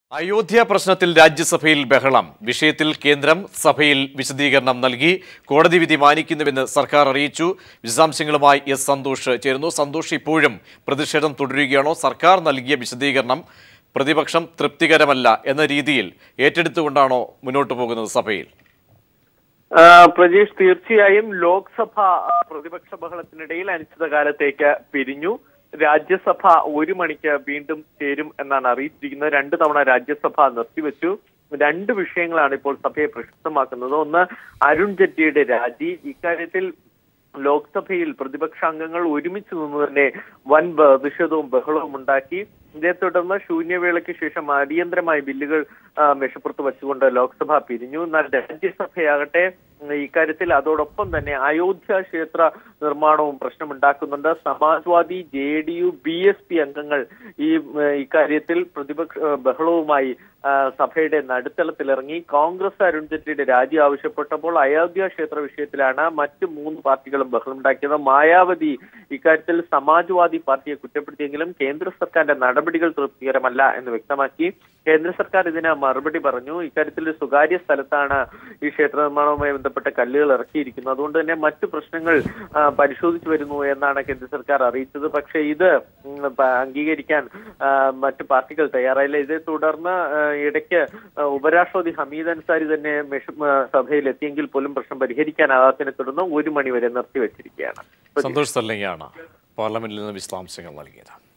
അയോധ്യ പ്രശ്നത്തിൽ രാജ്യസഭയിൽ ബഹളം വിഷയത്തിൽ കേന്ദ്രം സഭയിൽ വിശദീകരണം നൽകി കോടതി വിധി മാനിക്കുന്നുവെന്ന് സർക്കാർ അറിയിച്ചു വിശദാംശങ്ങളുമായി എസ് സന്തോഷ് ചേരുന്നു സന്തോഷ് ഇപ്പോഴും പ്രതിഷേധം തുടരുകയാണോ സർക്കാർ നൽകിയ വിശദീകരണം പ്രതിപക്ഷം തൃപ്തികരമല്ല എന്ന രീതിയിൽ ഏറ്റെടുത്തുകൊണ്ടാണോ മുന്നോട്ട് പോകുന്നത് സഭയിൽ ആ, പ്രജീഷ് തീർച്ചയായും ലോക്സഭ ആ, പ്രതിപക്ഷ ബഹളത്തിനിടയിൽ അനിശ്ചിതകാലത്തേക്ക് പിരിഞ്ഞു രാജ്യസഭ ഒരു മണിക്ക് വീണ്ടും ചേരും എന്നാണ് അറിയിച്ചിരിക്കുന്നത് രണ്ട് തവണ രാജ്യസഭ നിർത്തിവെച്ചു രണ്ട് വിഷയങ്ങളാണ് ഇപ്പോൾ സഭയെ പ്രശസ്തമാക്കുന്നത് ഒന്ന് അരുൺ ജെറ്റ്ലിയുടെ രാജി ഇക്കാര്യത്തിൽ ലോക്സഭയിൽ പ്രതിപക്ഷ അംഗങ്ങൾ ഒരുമിച്ച് നിന്ന് തന്നെ വൻ പ്രതിഷേധവും ബഹളവും ഉണ്ടാക്കി ഇതേ തുടർന്ന് ശൂന്യവേളയ്ക്ക് ശേഷം അടിയന്തരമായി ബില്ലുകൾ ആ, മേശപ്പുറത്ത് വെച്ചുകൊണ്ട് ലോക്സഭ പിരിഞ്ഞു എന്നാൽ രാജ്യസഭയാകട്ടെ ഉം, ഇക്കാര്യത്തിൽ അതോടൊപ്പം തന്നെ അയോധ്യ ക്ഷേത്ര നിർമ്മാണവും പ്രശ്നമുണ്ടാക്കുന്നുണ്ട് Samajwadi J D U B S P അംഗങ്ങൾ ഈ ഉം, ഇക്കാര്യത്തിൽ പ്രതിപക്ഷ ആ, ബഹളവുമായി ആ, സഭയുടെ നടുത്തളത്തിലിറങ്ങി കോൺഗ്രസ് അരുൺ ജെറ്റ്ലിയുടെ രാജി ആവശ്യപ്പെട്ടപ്പോൾ അയോധ്യ ക്ഷേത്ര വിഷയത്തിലാണ് മറ്റ് മൂന്ന് പാർട്ടികളും ബഹളമുണ്ടാക്കിയത് മായാവതി ഇക്കാര്യത്തിൽ സമാജ്വാദി പാർട്ടിയെ കുറ്റപ്പെടുത്തിയെങ്കിലും കേന്ദ്ര സർക്കാരിന്റെ നടപടികൾ തൃപ്തികരമല്ല എന്ന് വ്യക്തമാക്കി കേന്ദ്ര സർക്കാർ ഇതിന് മറുപടി പറഞ്ഞു ഇക്കാര്യത്തിൽ ഒരു സ്വകാര്യ സ്ഥലത്താണ് ഈ ക്ഷേത്ര നിർമ്മാണവുമായി ബന്ധപ്പെട്ട കല്ലുകൾ ഇറക്കിയിരിക്കുന്നത് അതുകൊണ്ട് തന്നെ മറ്റു പ്രശ്നങ്ങൾ ആ, പരിശോധിച്ചു വരുന്നു എന്നാണ് കേന്ദ്ര സർക്കാർ അറിയിച്ചത് പക്ഷേ ഇത് ഉം, പ- അംഗീകരിക്കാൻ ആ, മറ്റു പാർട്ടികൾ തയ്യാറായില്ല ഇതേ തുടർന്ന് ആ, ഇടയ്ക്ക് ആ, ഉപരാഷ്ട്രപതി ഹമീദ് അൻസാരി തന്നെ മെഷ- ആ, സഭയിൽ എത്തിയെങ്കിൽ പോലും പ്രശ്നം പരിഹരിക്കാനാകാത്തതിനെ തുടർന്ന് ഒരു മണിവരെ നിർത്തിവെച്ചിരിക്കുകയാണ് സന്തോഷ് തല്ലങ്ങയാണ് പാർലമെന്റിൽ നിന്ന് വിശദാംശങ്ങൾ നൽകിയത്